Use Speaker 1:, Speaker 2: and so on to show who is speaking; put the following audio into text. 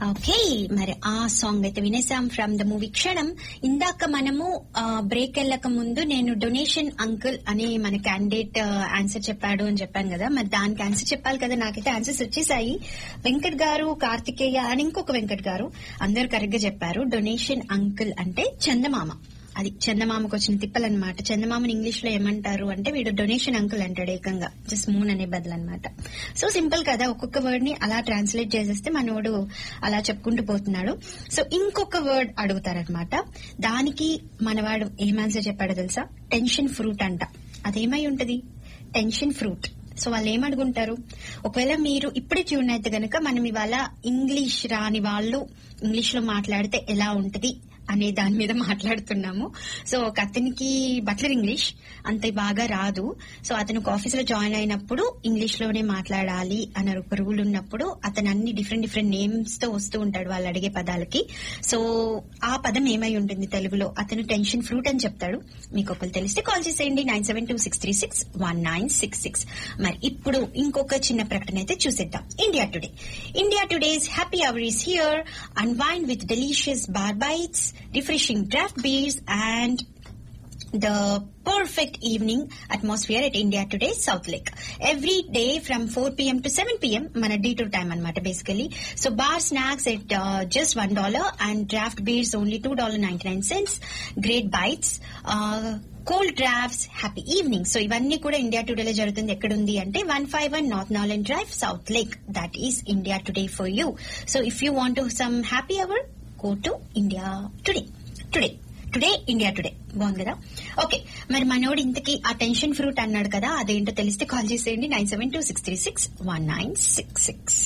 Speaker 1: Okay మరి ఆ song అయితే వినేసాం ఫ్రమ్ ద మూవీ క్షణం ఇందాక మనము బ్రేక్ వెళ్ళక ముందు నేను డొనేషన్ అంకుల్ అని మన క్యాండిడేట్ ఆన్సర్ చెప్పాడు అని చెప్పాను కదా మరి దానికి ఆన్సర్ చెప్పాలి కదా నాకైతే ఆన్సర్స్ వచ్చేసాయి వెంకట్ గారు కార్తికేయ అని ఇంకొక వెంకట్ గారు అందరు కరెక్ట్ గా చెప్పారు డొనేషన్ అంకుల్ అంటే చందమామ అది చందమామకు వచ్చిన తిప్పలన్నమాట చందమామని ఇంగ్లీష్ లో ఏమంటారు అంటే వీడు డొనేషన్ అంకుల్ అంటాడు ఏకంగా జస్ట్ మూన్ అనే బదులు అనమాట సో సింపుల్ కదా ఒక్కొక్క వర్డ్ ని అలా ట్రాన్స్లేట్ చేసేస్తే మనోడు అలా చెప్పుకుంటూ పోతున్నాడు సో ఇంకొక వర్డ్ అడుగుతారనమాట దానికి మనవాడు ఏం ఆన్సర్ చెప్పాడో తెలుసా టెన్షన్ ఫ్రూట్ అంట అదేమై ఉంటది టెన్షన్ ఫ్రూట్ సో వాళ్ళు ఏమడుగుంటారు ఒకవేళ మీరు ఇప్పుడే ట్యూన్ అయితే గనక మనం ఇవాళ ఇంగ్లీష్ రాని వాళ్ళు ఇంగ్లీష్ లో మాట్లాడితే ఎలా ఉంటది అనే దాని మీద మాట్లాడుతున్నాము సో ఒక అతనికి బట్లర్ ఇంగ్లీష్ అంత బాగా రాదు సో అతను ఒక ఆఫీస్ లో జాయిన్ అయినప్పుడు ఇంగ్లీష్ లోనే మాట్లాడాలి అన్న ఒక రూల్ ఉన్నప్పుడు అతను అన్ని డిఫరెంట్ డిఫరెంట్ నేమ్స్ తో వస్తూ ఉంటాడు వాళ్ళు అడిగే పదాలకి సో ఆ పదం ఏమై ఉంటుంది తెలుగులో అతను టెన్షన్ ఫ్రూట్ అని చెప్తాడు మీకు ఒకరు తెలిస్తే కాల్ చేసేయండి nine seven two six three six one nine six six మరి ఇప్పుడు ఇంకొక చిన్న ప్రకటన అయితే చూసేద్దాం India today India today's happy hour is here unwind with delicious bar bites refreshing draft beers and the perfect evening atmosphere at India Today South Lake. Every day from 4 p.m. to 7 p.m. మన detour time అనమాట basically. So bar snacks at uh, just one dollar and draft beers only two dollar ninety nine cents. Great bites. Uh, cold drafts happy evening so ఇవన్నీ కూడా India టుడేలో జరుగుతుంది ఎక్కడుంది అంటే one five one north Norland drive south lake that is India today for you so if you want some happy hour go to India today today today India today బాగుంది కదా okay మరి మనోడు ఇంతకీ ఆ టెన్షన్ ఫ్రూట్ అన్నాడు కదా అదేంటో తెలిస్తే కాల్ చేసేయండి nine seven two six three six one nine six six